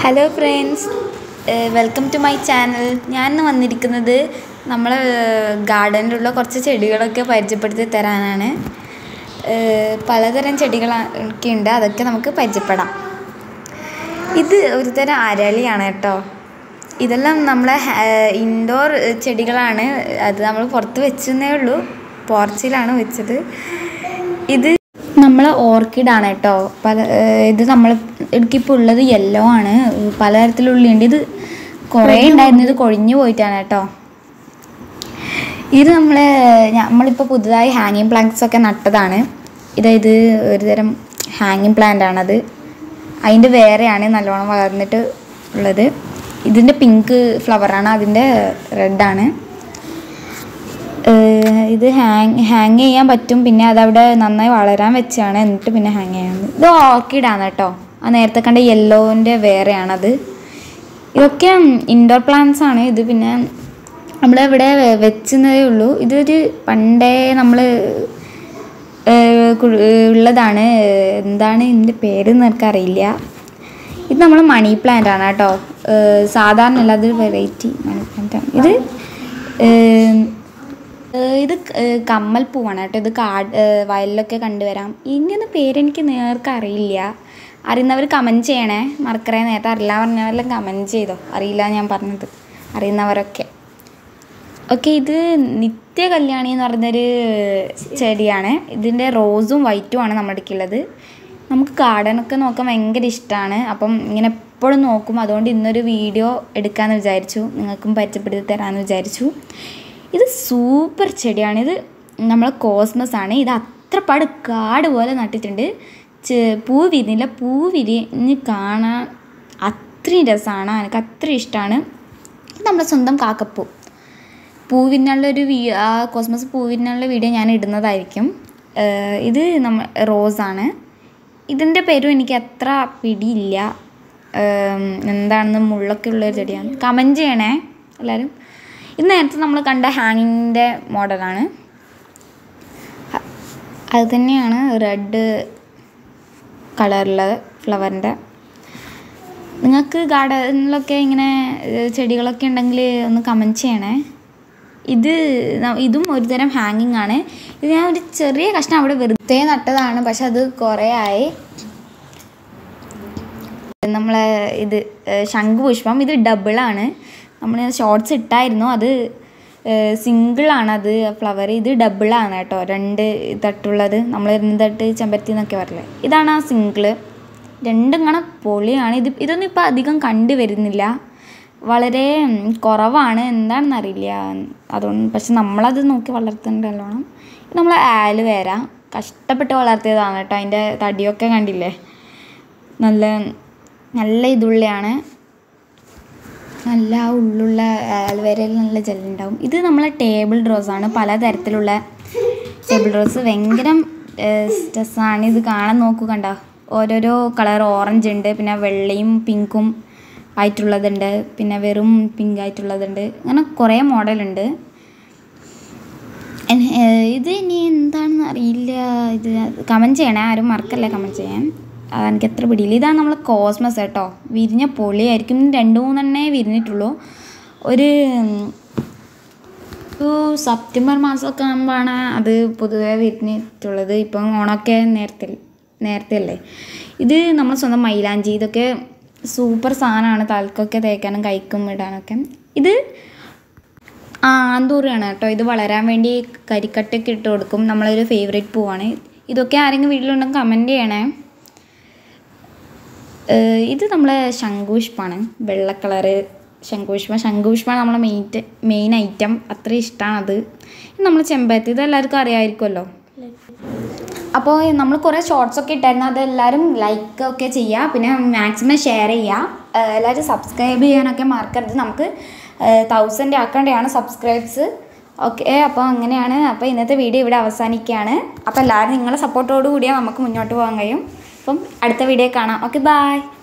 hello friends welcome to my channel ഞാൻ ഇന്ന് വന്നിരിക്കുന്നത് നമ്മളെ ഗാർഡനിലുള്ള കുറച്ച് ചെടികളൊക്കെ പരിചയപ്പെടുത്തി തരാനാണ് ഏഹ് പലതരം ചെടികളൊക്കെ ഉണ്ട് അതൊക്കെ നമുക്ക് പരിചയപ്പെടാം ഇത് ഒരു തരം അരളിയാണ് കേട്ടോ ഇതെല്ലാം നമ്മളെ ഇൻഡോർ ചെടികളാണ് അത് നമ്മൾ പുറത്ത് വെച്ചെന്നേ ഉള്ളൂ പോർച്ചിലാണ് വെച്ചത് ഇത് നമ്മൾ ഓർക്കിഡാണ് കേട്ടോ പല ഏഹ് ഇത് നമ്മൾ എനിക്കിപ്പോൾ ഉള്ളത് യെല്ലോ ആണ് പലതരത്തിലുള്ളുണ്ട് ഇത് കുറേ ഉണ്ടായിരുന്നു ഇത് കൊഴിഞ്ഞു പോയിട്ടാണ് കേട്ടോ ഇത് നമ്മൾ നമ്മളിപ്പോൾ പുതുതായി ഹാങ്ങിങ് പ്ലാന്റ്സ് ഒക്കെ നട്ടതാണ് ഇത് ഇത് ഒരു തരം ഹാങ്ങിങ് പ്ലാന്റ് ആണത് അതിൻ്റെ വേറെയാണ് നല്ലോണം വളർന്നിട്ട് ഉള്ളത് ഇതിൻ്റെ പിങ്ക് ഫ്ലവറാണ് അതിൻ്റെ റെഡാണ് ഇത് ഹാങ് ഹാങ് ചെയ്യാൻ പറ്റും പിന്നെ അതവിടെ നന്നായി വളരാൻ വെച്ചാണ് എന്നിട്ട് പിന്നെ ഹാങ് ചെയ്യാൻ ഇത് ഓർക്കിഡാണ് കേട്ടോ ആ നേരത്തെ കണ്ട യെല്ലോൻ്റെ വേറെയാണത് ഇതൊക്കെ ഇൻഡോർ പ്ലാന്റ്സ് ആണ് ഇത് പിന്നെ നമ്മളിവിടെ വെച്ചതേ ഉള്ളൂ ഇതൊരു പണ്ടേ നമ്മൾ ഉള്ളതാണ് എന്താണ് ഇതിൻ്റെ പേര് എനിക്കറിയില്ല ഇത് നമ്മൾ മണി പ്ലാന്റ് ആണ് കേട്ടോ സാധാരണ അല്ല അതൊരു വെറൈറ്റി മണി പ്ലാന്റ് ആണ് ഇത് ഏഹ്, ഏഹ് ഇത് ഏഹ് കമ്മൽ പൂവാണ് കേട്ടോ ഇത് കാട് ഏഹ് വയലിലൊക്കെ കണ്ടുവരാം ഇങ്ങനെ പേരെനിക്ക് നേർക്ക് അറിയില്ല അറിയുന്നവർ കമൻറ്റ് ചെയ്യണേ മറക്കറേ നേരത്തെ അറിയില്ല പറഞ്ഞവരെല്ലാം കമൻറ്റ് ചെയ്തോ അറിയില്ല ഞാൻ പറഞ്ഞത് അറിയുന്നവരൊക്കെ ഓക്കെ ഇത് നിത്യ കല്യാണി എന്ന് പറയുന്നൊരു ചെടിയാണ് ഇതിൻ്റെ റോസും വൈറ്റും ആണ് നമ്മുടെ അടുക്കുള്ളത് നമുക്ക് ഗാർഡനൊക്കെ നോക്കാൻ ഭയങ്കര ഇഷ്ടമാണ് അപ്പം ഇങ്ങനെ എപ്പോഴും നോക്കും അതുകൊണ്ട് ഇന്നൊരു വീഡിയോ എടുക്കാമെന്ന് വിചാരിച്ചു നിങ്ങൾക്കും പരിചയപ്പെടുത്തി തരാമെന്ന് വിചാരിച്ചു ഇത് സൂപ്പർ ചെടിയാണ് ഇത് നമ്മൾ കോസ്മസ് ആണ് ഇത് അത്ര പാട് കാട് പോലെ നട്ടിട്ടുണ്ട് ചെ- പൂ വിരിഞ്ഞില്ല പൂ വിരിഞ്ഞ് കാണാൻ അത്രയും രസമാണ് എനിക്ക് അത്രയും ഇഷ്ടമാണ് നമ്മുടെ സ്വന്തം കാക്കപ്പൂ പൂവിനുള്ള ഒരു വീ ആ കോസ്മസ് പൂവിനുള്ള വീഡിയോ ഞാൻ ഇടുന്നതായിരിക്കും ഏഹ് ഇത് നമ്മ റോസാണ് ഇതിൻ്റെ പേരും എനിക്ക് അത്ര പിടിയില്ല ഏം, എന്താണെന്ന് മുള്ളൊക്കെ ഉള്ള ഒരു ചെടിയാണ് കമൻറ്റ് ചെയ്യണേ എല്ലാവരും ഇത് നേരത്തെ നമ്മൾ കണ്ട ഹാങ്ങിങ്ങിൻ്റെ മോഡലാണ് അ- അത് തന്നെയാണ് റെഡ് കളറുള്ള ഫ്ലവറിൻ്റെ നിങ്ങൾക്ക് ഗാർഡനിലൊക്കെ ഇങ്ങനെ ഏഹ്, ചെടികളൊക്കെ ഉണ്ടെങ്കിൽ ഒന്ന് കമൻറ്റ് ചെയ്യണേ ഇത് ന- ഇതും ഒരു തരം ഹാങ്ങിങ് ആണ് ഇത് ഞാൻ ഒരു ചെറിയ കഷ്ണം അവിടെ വെറുതെ നട്ടതാണ് പക്ഷെ അത് കുറേ ആയി നമ്മളെ ഇത് ഏഹ്, ശംഖുപുഷ്പം ഇത് ഡബിളാണ് നമ്മൾ ഷോർട്സ് ഇട്ടായിരുന്നു അത് സിംഗിളാണ് അത് ഫ്ലവർ ഇത് ഡബിളാണ് കേട്ടോ രണ്ട് തട്ടുള്ളത് നമ്മൾ ഇരുന്ന് തട്ട് ചെമ്പരത്തി എന്നൊക്കെ പറയില്ലേ ഇതാണ് ആ സിംഗിള് രണ്ടും കാണാൻ പൊളിയാണ് ഇത് ഇതൊന്നും ഇപ്പോൾ അധികം കണ്ടു വരുന്നില്ല വളരെ ഉം, കുറവാണ് എന്താണെന്ന് അറിയില്ല അതുകൊണ്ട് പക്ഷെ നമ്മളത് നോക്കി വളർത്തേണ്ട നല്ലോണം ഇത് നമ്മൾ ആലുവേര കഷ്ടപ്പെട്ട് വളർത്തിയതാണ് കേട്ടോ അതിൻ്റെ തടിയൊക്കെ കണ്ടില്ലേ നല്ല നല്ല ഇതുള്ളയാണ് നല്ല ആ ഉള്ളുള്ള ആൽവേരയിൽ നല്ല ജെല്ലുണ്ടാവും ഇത് നമ്മളെ ടേബിൾ റോസാണ് പലതരത്തിലുള്ള ടേബിൾ റോസ് ഭയങ്കര രസമാണ് ഇത് കാണാൻ നോക്കൂ കണ്ട ഓരോരോ കളർ ഓറഞ്ച് ഉണ്ട് പിന്നെ വെള്ളയും പിങ്കും ആയിട്ടുള്ളതുണ്ട് പിന്നെ വെറും പിങ്ക് ആയിട്ടുള്ളതുണ്ട് അങ്ങനെ കുറേ മോഡലുണ്ട് എൻ- ഏഹ് ഇത് ഇനി എന്താണെന്ന് അറിയില്ല ഇത് കമൻറ്റ് ചെയ്യണേ ആരും മറക്കല്ലേ കമൻറ്റ് ചെയ്യാൻ അതെനിക്ക് എത്ര പിടിയില്ല ഇതാണ് നമ്മൾ കോസ്മസ് കേട്ടോ വിരിഞ്ഞ പൊളിയായിരിക്കും രണ്ട് മൂന്നെണ്ണേ വിരിഞ്ഞിട്ടുള്ളൂ ഒരു ഒരു സെപ്റ്റംബർ മാസമൊക്കെ ആകുമ്പോഴാണ് അത് പൊതുവെ വിരിഞ്ഞിട്ടുള്ളത് ഇപ്പം ഓണമൊക്കെ നേരത്തെ നേരത്തെ അല്ലേ ഇത് നമ്മൾ സ്വന്തം മൈലാഞ്ചി ഇതൊക്കെ സൂപ്പർ സാധനമാണ് തലക്കൊക്കെ തേക്കാനും കൈക്കും ഇടാനൊക്കെ ഇത് ആ ആന്തൂറിയാണ് കേട്ടോ ഇത് വളരാൻ വേണ്ടി കരിക്കട്ടൊക്കെ ഇട്ട് കൊടുക്കും നമ്മളൊരു ഫേവറേറ്റ് പൂവാണ് ഇതൊക്കെ ആരെങ്കിലും വീട്ടിലുണ്ടെങ്കിൽ കമൻറ്റ് ചെയ്യണേ ഏഹ് ഇത് നമ്മളെ ശംഖുപുഷ്പമാണ് വെള്ള കളറ് ശംഖുപുഷ്പം ശംഖുപുഷ്പമാണ് നമ്മളെ മെയിൻ മെയിൻ ഐറ്റം അത്ര ഇഷ്ടമാണത് ഇത് നമ്മൾ ചെമ്പരത്തി ഇത് എല്ലാവർക്കും അറിയാമായിരിക്കുമല്ലോ അപ്പോൾ നമ്മൾ കുറേ ഷോർട്സ് ഒക്കെ ഇട്ടായിരുന്നു അത് എല്ലാവരും ലൈക്ക് ഒക്കെ ചെയ്യുക പിന്നെ മാക്സിമം ഷെയർ ചെയ്യുക ഏഹ് എല്ലാവരും സബ്സ്ക്രൈബ് ചെയ്യാനൊക്കെ മറക്കരുത് നമുക്ക് തൗസൻഡ് ആക്കേണ്ടതാണ് സബ്സ്ക്രൈബ്സ് ഓക്കെ അപ്പോൾ അങ്ങനെയാണ് അപ്പോൾ ഇന്നത്തെ വീഡിയോ ഇവിടെ അവസാനിക്കുകയാണ് അപ്പോൾ എല്ലാവരും നിങ്ങളുടെ സപ്പോർട്ടോടു കൂടിയാൽ നമുക്ക് മുന്നോട്ട് പോകാൻ കഴിയും അപ്പം അടുത്ത വീഡിയോ കാണാം ഓക്കെ ബായ്